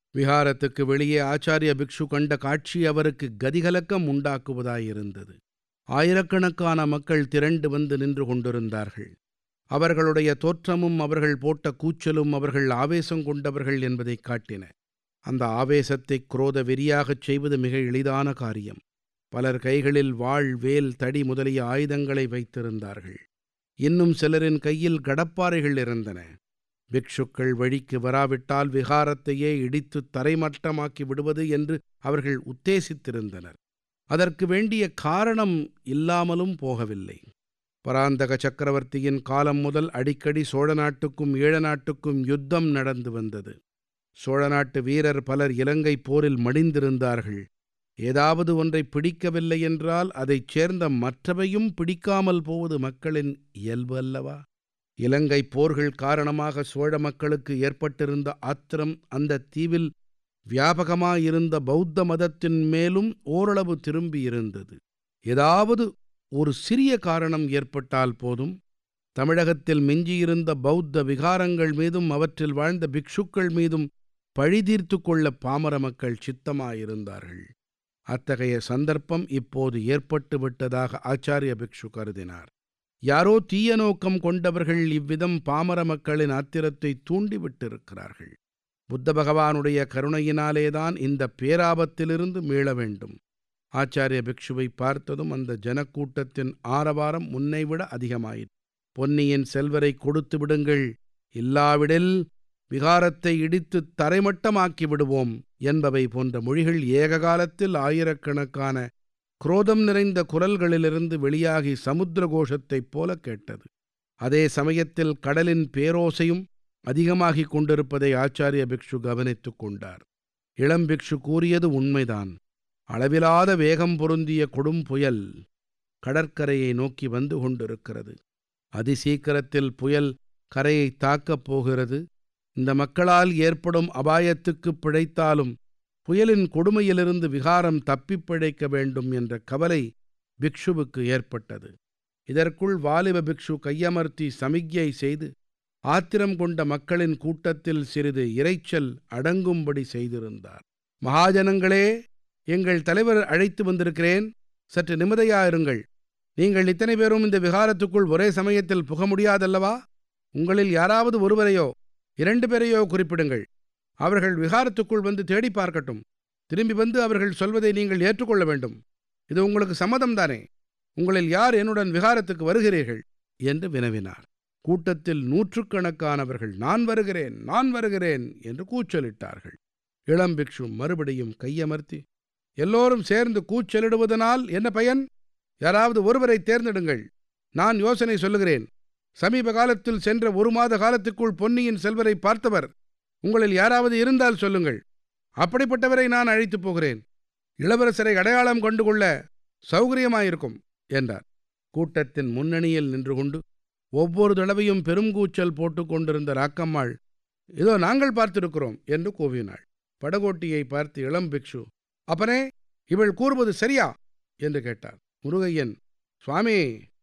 விஹாரத்துக்கு வெளியே ஆச்சாரிய பிக்ஷு கண்ட காட்சி அவருக்கு கதிகலக்கம் உண்டாக்குவதாயிருந்தது ஆயிரக்கணக்கான மக்கள் திரண்டு வந்து நின்று கொண்டிருந்தார்கள் அவர்களுடைய தோற்றமும் அவர்கள் போட்ட கூச்சலும் அவர்கள் ஆவேசம் கொண்டவர்கள் என்பதைக் காட்டின அந்த ஆவேசத்தை குரோத வெறியாகச் செய்வது மிக எளிதான காரியம் பலர் கைகளில் வாள் வேல் தடி முதலிய ஆயுதங்களை வைத்திருந்தார்கள் இன்னும் சிலரின் கையில் கடப்பாறைகள் இருந்தன பிக்ஷுக்கள் வழிக்கு வராவிட்டால் விகாரத்தையே இடித்து தரைமட்டமாக்கி விடுவது என்று அவர்கள் உத்தேசித்திருந்தனர் அதற்கு வேண்டிய காரணம் இல்லாமலும் போகவில்லை பராந்தக சக்கரவர்த்தியின் காலம் முதல் அடிக்கடி சோழ நாட்டுக்கும் ஈழ நாட்டுக்கும் யுத்தம் நடந்து வந்தது சோழ நாட்டு வீரர் பலர் இலங்கை போரில் மடிந்திருந்தார்கள் ஏதாவது ஒன்றை பிடிக்கவில்லை என்றால் அதைச் சேர்ந்த மற்றவையும் பிடிக்காமல் போவது மக்களின் இயல்பு அல்லவா இலங்கை போர்கள் காரணமாக சோழ மக்களுக்கு ஏற்பட்டிருந்த ஆத்திரம் அந்த தீவில் வியாபகமாயிருந்த பௌத்த மதத்தின் மேலும் ஓரளவு திரும்பியிருந்தது ஏதாவது ஒரு சிறிய காரணம் ஏற்பட்டால் போதும் தமிழகத்தில் மிஞ்சியிருந்த பௌத்த விகாரங்கள் மீதும் அவற்றில் வாழ்ந்த பிக்ஷுக்கள் மீதும் பழிதீர்த்து கொள்ள பாமர மக்கள் சித்தமாயிருந்தார்கள் அத்தகைய சந்தர்ப்பம் இப்போது ஏற்பட்டு விட்டதாக ஆச்சாரிய பிக்ஷு கருதினார் யாரோ தீய நோக்கம் கொண்டவர்கள் இவ்விதம் பாமர மக்களின் ஆத்திரத்தை தூண்டிவிட்டிருக்கிறார்கள் புத்த பகவானுடைய கருணையினாலேதான் இந்த பேராபத்திலிருந்து மீள வேண்டும் ஆச்சாரிய பிக்ஷுவை பார்த்ததும் அந்த ஜனக்கூட்டத்தின் ஆரவாரம் முன்னைவிட அதிகமாயிற்று பொன்னியின் செல்வரை கொடுத்து விடுங்கள் இல்லாவிடில் விகாரத்தை இடித்து தரைமட்டமாக்கி விடுவோம் என்பவை போன்ற மொழிகள் ஏக காலத்தில் ஆயிரக்கணக்கான குரோதம் நிறைந்த குரல்களிலிருந்து வெளியாகி சமுத்திர கோஷத்தைப் போல கேட்டது அதே சமயத்தில் கடலின் பேரோசையும் அதிகமாகிக் கொண்டிருப்பதை ஆச்சாரிய பிக்ஷு கவனித்துக் கொண்டார் இளம் பிக்ஷு கூறியது உண்மைதான் அளவிலாத வேகம் பொருந்திய கொடும் புயல் கடற்கரையை நோக்கி வந்து கொண்டிருக்கிறது அதிசீக்கிரத்தில் புயல் கரையை தாக்கப் போகிறது இந்த மக்களால் ஏற்படும் அபாயத்துக்கு பிழைத்தாலும் புயலின் கொடுமையிலிருந்து விகாரம் தப்பிப் பிழைக்க வேண்டும் என்ற கவலை பிக்ஷுவுக்கு ஏற்பட்டது இதற்குள் வாலிப பிக்ஷு கையமர்த்தி சமிக்ஞை செய்து ஆத்திரம் கொண்ட மக்களின் கூட்டத்தில் சிறிது இரைச்சல் அடங்கும்படி செய்திருந்தார் மகாஜனங்களே எங்கள் தலைவர் அழைத்து வந்திருக்கிறேன் சற்று நிம்மதியாயிருங்கள் நீங்கள் இத்தனை பேரும் இந்த விகாரத்துக்குள் ஒரே சமயத்தில் புக முடியாதல்லவா உங்களில் யாராவது ஒருவரையோ இரண்டு பேரையோ குறிப்பிடுங்கள் அவர்கள் விகாரத்துக்குள் வந்து தேடி பார்க்கட்டும் திரும்பி வந்து அவர்கள் சொல்வதை நீங்கள் ஏற்றுக்கொள்ள வேண்டும் இது உங்களுக்கு சம்மதம்தானே உங்களில் யார் என்னுடன் விகாரத்துக்கு வருகிறீர்கள் என்று வினவினார் கூட்டத்தில் நூற்றுக்கணக்கானவர்கள் நான் வருகிறேன் நான் வருகிறேன் என்று கூச்சலிட்டார்கள் இளம் பிக்ஷு மறுபடியும் கையமர்த்தி எல்லோரும் சேர்ந்து கூச்சலிடுவதனால் என்ன பயன் யாராவது ஒருவரை தேர்ந்தெடுங்கள் நான் யோசனை சொல்லுகிறேன் சமீப காலத்தில் சென்ற ஒரு மாத காலத்துக்குள் பொன்னியின் செல்வரை பார்த்தவர் உங்களில் யாராவது இருந்தால் சொல்லுங்கள் அப்படிப்பட்டவரை நான் அழைத்துப் போகிறேன் இளவரசரை அடையாளம் கொண்டு கொள்ள சௌகரியமாயிருக்கும் என்றார் கூட்டத்தின் முன்னணியில் நின்று கொண்டு ஒவ்வொரு தடவையும் பெருங்கூச்சல் போட்டு கொண்டிருந்த ராக்கம்மாள் இதோ நாங்கள் பார்த்திருக்கிறோம் என்று கூவினாள் படகோட்டியை பார்த்து இளம் பிக்ஷு அப்பனே இவள் கூறுவது சரியா என்று கேட்டார் முருகையன் சுவாமி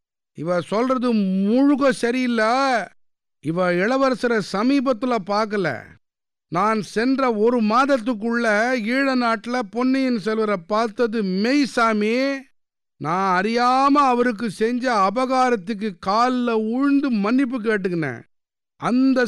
இவ சொல்றது முழுக சரியில்லை இவ இளவரசரை சமீபத்துல பார்க்கல நான் சென்ற ஒரு மாதத்துக்குள்ள ஈழ நாட்டில் பொன்னியின் செல்வரை பார்த்தது மெய் சாமி நான் அறியாம அவருக்கு செஞ்ச அபகாரத்துக்கு காலில் உழுந்து மன்னிப்பு கேட்டுக்கினேன் அந்த